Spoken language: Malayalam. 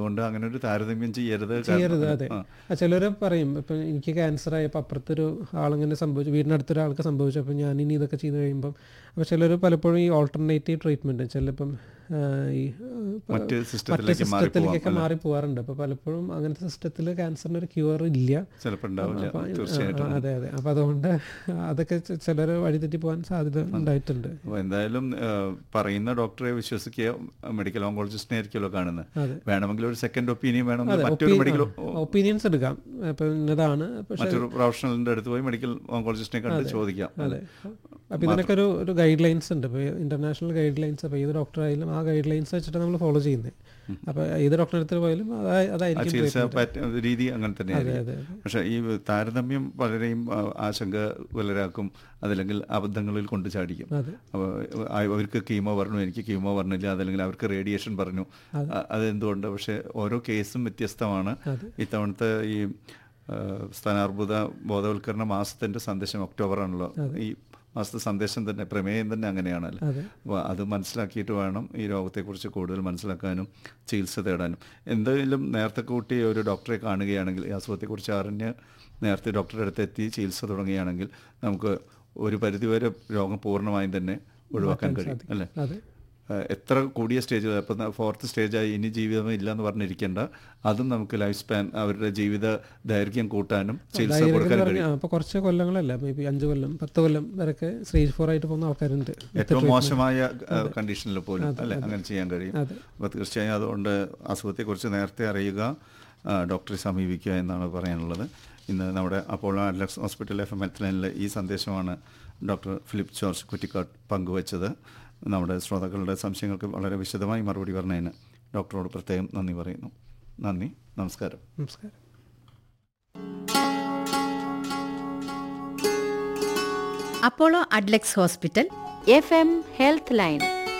അതുകൊണ്ട് അങ്ങനെ ഒരു താരതമ്യം ചെയ്യരുത് കാരണം- ചെയ്യരുത് അതെ ആ. ചിലർ പറയും ഇപ്പം എനിക്ക് ക്യാൻസർ ആയപ്പോൾ അപ്പുറത്തൊരു ആളിങ്ങനെ സംഭവിച്ചു വീടിനടുത്തൊരാൾക്ക് സംഭവിച്ചു അപ്പം ഞാൻ ഇനി ഇതൊക്കെ ചെയ്ത് കഴിയുമ്പം അപ്പോൾ ചിലർ പലപ്പോഴും ഈ ഓൾട്ടർനേറ്റീവ് ട്രീറ്റ്മെൻറ്റ് ചിലപ്പം ആ, ഈ ആ, മറ്റ് മറ്റ് സിസ്റ്റത്തിലേക്ക് മാറി സിസ്റ്റത്തിലേക്കൊക്കെ മാറി പോകാറുണ്ട് അപ്പോൾ പലപ്പോഴും അങ്ങനത്തെ സിസ്റ്റത്തിൽ ക്യാൻസറിന് ഒരു ക്യൂർ ഇല്ല ചിലപ്പോൾ ഉണ്ടാവില്ല അപ്പൊ, ആ, തീർച്ചയായിട്ടും ആ, അതെ അതെ അപ്പോൾ അതുകൊണ്ട് അതൊക്കെ ചിലർ വഴിതെറ്റി പോകാൻ സാധ്യത ഉണ്ടായിട്ടുണ്ട് അപ്പോൾ എന്തായാലും ആ, പറയുന്ന ഡോക്ടറെ വിശ്വസിക്കുക മെഡിക്കൽ ഓങ്കോളജിസ്റ്റിനെ ആയിരിക്കുമല്ലോ കാണുന്നത് അതെ. വേണമെങ്കിൽ ഒരു സെക്കൻഡ് ഒപ്പീനിയൻ വേണമെങ്കിൽ അതെ മറ്റൊരു മെഡിക്കൽ ഒപ്പീനിയൻസ് എടുക്കാം ഇപ്പം ഇന്നതാണ് പക്ഷെ മറ്റൊരു പ്രൊഫഷണലിന്റെ അടുത്ത് പോയി മെഡിക്കൽ ഓങ്കോളജിസ്റ്റിനെ കണ്ട് ചോദിക്കാം അതെ അപ്പോൾ ഇതിനൊക്കെ ഒരു ഒരു ഗൈഡ് ലൈൻസ് ഉണ്ട് ഇപ്പോൾ ഇന്റർനാഷണൽ ഗൈഡ് ലൈൻസ് അപ്പോൾ ഏത് ഡോക്ടർ ആയാലും ആ ഗൈഡ് ലൈൻസ് വെച്ചിട്ട് നമ്മൾ ഫോളോ ചെയ്യുന്നത് അപ്പോൾ ഏത് ഡോക്ടറെ അടുത്ത് പോയാലും അതാ- ആ അതായിരിക്കും ചികിത്സാ treatment. പാറ്റ- രീതി അങ്ങനെ അതെ തന്നെയായിരിക്കും അതെ അതെ. പക്ഷെ ഈ താരതമ്യം പലരെയും ആ, ആശങ്ക വലരാക്കും അതല്ലെങ്കിൽ അബദ്ധങ്ങളിൽ കൊണ്ട് ചാടിക്കും അതെ അപ്പോൾ അവർക്ക് കീമോ പറഞ്ഞു എനിക്ക് കീമോ പറഞ്ഞില്ല അതല്ലെങ്കിൽ അവർക്ക് റേഡിയേഷൻ പറഞ്ഞു അ- അതെന്തുകൊണ്ട് പക്ഷെ ഓരോ കേസും വ്യത്യസ്തമാണ് അതെ. ഇത്തവണത്തെ ഈ ആ, സ്ഥാനാർബുദ ബോധവൽക്കരണ മാസത്തിന്റെ സന്ദേശം ഒക്ടോബർ ആണല്ലോ ഈ മാസത്തെ സന്ദേശം തന്നെ പ്രമേയം തന്നെ അങ്ങനെയാണല്ലോ അതെ അപ്പോൾ അത് മനസ്സിലാക്കിയിട്ട് വേണം ഈ രോഗത്തെക്കുറിച്ച് കൂടുതൽ മനസ്സിലാക്കാനും ചികിത്സ തേടാനും എന്തെങ്കിലും നേരത്തെ കൂട്ടി ഒരു ഡോക്ടറെ കാണുകയാണെങ്കിൽ ഈ അസുഖത്തെക്കുറിച്ച് അറിഞ്ഞ് നേരത്തെ ഡോക്ടറുടെ അടുത്ത് എത്തി ചികിത്സ തുടങ്ങുകയാണെങ്കിൽ നമുക്ക് ഒരു പരിധിവരെ രോഗം പൂർണ്ണമായും തന്നെ ഒഴിവാക്കാൻ കഴിയും അല്ലേ അതെ ഏഹ് എത്ര കൂടിയ സ്റ്റേജ് ഇപ്പം ഫോർത്ത് സ്റ്റേജായി ഇനി ജീവിതം ഇല്ല എന്ന് പറഞ്ഞിരിക്കേണ്ട അതും നമുക്ക് ലൈഫ് സ്പാൻ അവരുടെ ജീവിത ദൈർഘ്യം കൂട്ടാനും ചികിത്സ ധൈര്യം കൊടുക്കാൻ പറഞ്ഞ കഴിയും അപ്പോൾ കുറച്ച് കൊല്ലങ്ങളല്ല മേ ബി അഞ്ച് കൊല്ലം പത്ത് കൊല്ലം വരെയൊക്കെ സ്റ്റേജ് ഫോർ ആയിട്ട് പോകുന്ന ആൾക്കാരുണ്ട് ഏറ്റവും മോശമായ കണ്ടീഷനിൽ പോലും അല്ലെ അങ്ങനെ ചെയ്യാൻ കഴിയും അതെ. അപ്പോൾ തീർച്ചയായും അതുകൊണ്ട് അസുഖത്തെക്കുറിച്ച് നേരത്തെ അറിയുക ആ, ഡോക്ടറെ സമീപിക്കുക എന്നാണ് പറയാനുള്ളത് ഇന്ന് നമ്മുടെ Apollo Adlux hospital F M health ലൈനിലെ ഈ സന്ദേശമാണ് ഡോക്ടർ ഫിലിപ്പ് ജോർജ് കുറ്റിക്കാട് പങ്കുവച്ചത് നമ്മുടെ ശ്രോതാക്കളുടെ സംശയങ്ങൾക്ക് വളരെ വിശദമായി മറുപടി പറഞ്ഞതിന് ഡോക്ടറോട് പ്രത്യേകം നന്ദി പറയുന്നു നന്ദി നമസ്കാരം നമസ്കാരം Apollo Adlux hospital F M health line